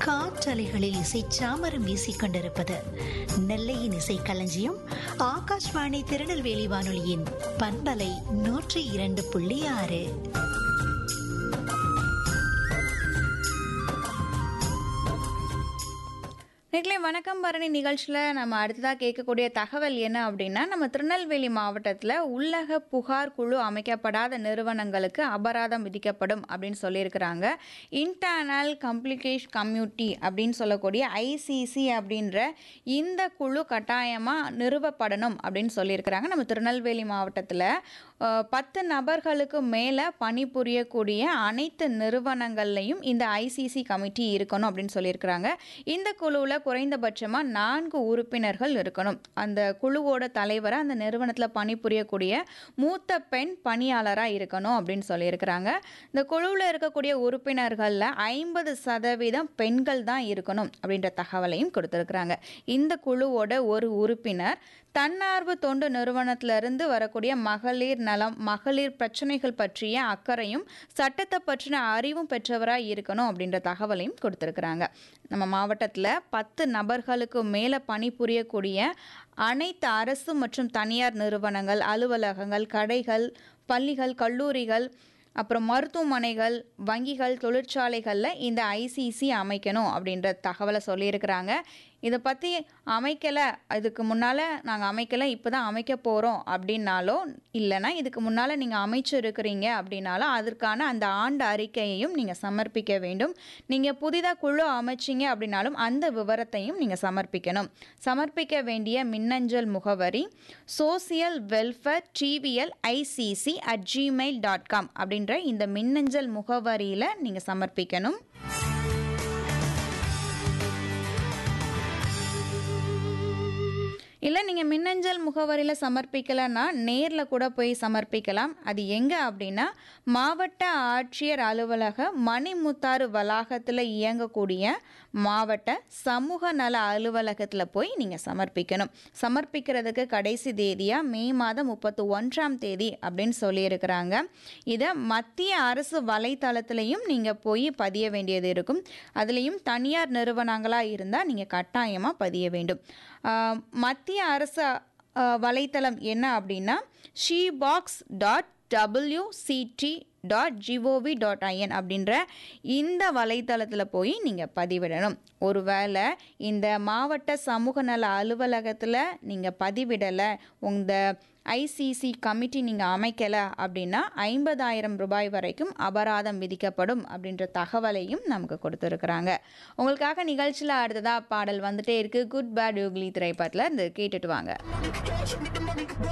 காற்றலைகளில் இசை சாமரம் வீசிக் கொண்டிருப்பது நெல்லையின் இசை களஞ்சியம் ஆகாஷ்வாணி திருநெல்வேலி வானொலியின் பண்பலை நூற்றி இரண்டு புள்ளி ஆறு நேர்களே வணக்கம் பரணி நிகழ்ச்சியில் நம்ம அடுத்ததாக கேட்கக்கூடிய தகவல் என்ன அப்படின்னா நம்ம திருநெல்வேலி மாவட்டத்தில் உள்ளக புகார் குழு அமைக்கப்படாத நிறுவனங்களுக்கு அபராதம் விதிக்கப்படும் அப்படின்னு சொல்லியிருக்கிறாங்க இன்டர்னல் கம்ப்ளிகேஷன் கம்யூனிட்டி அப்படின்னு சொல்லக்கூடிய ஐசிசி அப்படின்ற இந்த குழு கட்டாயமாக நிறுவப்படணும் அப்படின்னு சொல்லியிருக்கிறாங்க நம்ம திருநெல்வேலி மாவட்டத்தில் அஹ், பத்து நபர்களுக்கு மேலே பணிபுரியக்கூடிய அனைத்து நிறுவனங்கள்லையும் இந்த ஐசிசி கமிட்டி இருக்கணும் அப்படின்னு சொல்லியிருக்கிறாங்க இந்த குழுவில் குறைந்தபட்சமாக நான்கு உறுப்பினர்கள் இருக்கணும் அந்த குழுவோட தலைவராக அந்த நிறுவனத்தில் பணிபுரியக்கூடிய மூத்த பெண் பணியாளராக இருக்கணும் அப்படின்னு சொல்லியிருக்கிறாங்க இந்த குழுவில் இருக்கக்கூடிய உறுப்பினர்களில் ஐம்பது சதவீதம் பெண்கள் தான் இருக்கணும் அப்படின்ற தகவலையும் கொடுத்துருக்குறாங்க இந்த குழுவோட ஒரு உறுப்பினர் தன்னார்வ தொண்டு நிறுவனத்திலிருந்து வரக்கூடிய மகளிர் நலம் மகளிர் பிரச்சனைகள் பற்றிய அக்கறையும் சட்டத்தை பற்றின அறிவும் பெற்றவராக இருக்கணும் அப்படின்ற தகவலையும் கொடுத்துருக்குறாங்க நம்ம மாவட்டத்தில் பத்து நபர்களுக்கு மேலே பணிபுரியக்கூடிய அனைத்து அரசு மற்றும் தனியார் நிறுவனங்கள் அலுவலகங்கள் கடைகள் பள்ளிகள் கல்லூரிகள் அப்புறம் மருத்துவமனைகள் வங்கிகள் தொழிற்சாலைகளில் இந்த ஐசிசி அமைக்கணும் அப்படின்ற தகவலை சொல்லியிருக்கிறாங்க இதை பற்றி அமைக்கலை இதுக்கு முன்னால் நாங்கள் அமைக்கலை இப்போ தான் அமைக்க போகிறோம் அப்படின்னாலோ இல்லைன்னா இதுக்கு முன்னால் நீங்கள் அமைச்சு இருக்கிறீங்க அப்படின்னாலோ அதற்கான அந்த ஆண்டு அறிக்கையையும் நீங்கள் சமர்ப்பிக்க வேண்டும் நீங்கள் புதிதாக குழு அமைச்சிங்க அப்படின்னாலும் அந்த விவரத்தையும் நீங்கள் சமர்ப்பிக்கணும் சமர்ப்பிக்க வேண்டிய மின்னஞ்சல் முகவரி social welfare TVL ICC at gmail dot com அப்படின்ற இந்த மின்னஞ்சல் முகவரியில் நீங்கள் சமர்ப்பிக்கணும் இல்லை நீங்கள் மின்னஞ்சல் முகவரியில் சமர்ப்பிக்கலைன்னா நேரில் கூட போய் சமர்ப்பிக்கலாம் அது எங்கே அப்படின்னா மாவட்ட ஆட்சியர் அலுவலக மணிமுத்தாறு வளாகத்தில் இயங்கக்கூடிய மாவட்ட சமூக நல அலுவலகத்தில் போய் நீங்கள் சமர்ப்பிக்கணும் சமர்ப்பிக்கிறதுக்கு கடைசி தேதியாக மே மாதம் முப்பத்தி ஒன்றாம் தேதி அப்படின்னு சொல்லியிருக்கிறாங்க இதை மத்திய அரசு வலைத்தளத்துலேயும் நீங்கள் போய் பதிய வேண்டியது இருக்கும் அதுலேயும் தனியார் நிறுவனங்களாக இருந்தால் நீங்கள் கட்டாயமாக பதிய வேண்டும் ஆஹ் மத்திய அரசு ஆஹ் வலைத்தளம் என்ன அப்படின்னா she box dot WCD dot GOV dot IN அப்படின்ற இந்த வலைத்தளத்தில் போய் நீங்கள் பதிவிடணும் ஒருவேளை இந்த மாவட்ட சமூக நல அலுவலகத்தில் நீங்கள் பதிவிடலை உங்கள் ஐசிசி கமிட்டி நீங்கள் அமைக்கலை அப்படின்னா ஐம்பதாயிரம் ரூபாய் வரைக்கும் அபராதம் விதிக்கப்படும் அப்படின்ற தகவலையும் நமக்கு கொடுத்துருக்குறாங்க உங்களுக்காக நிகழ்ச்சியில் அடுத்ததாக பாடல் வந்துட்டே இருக்குது குட் பேட் யூக்லி திரைப்படத்தில் இந்த கேட்டுட்டு வாங்க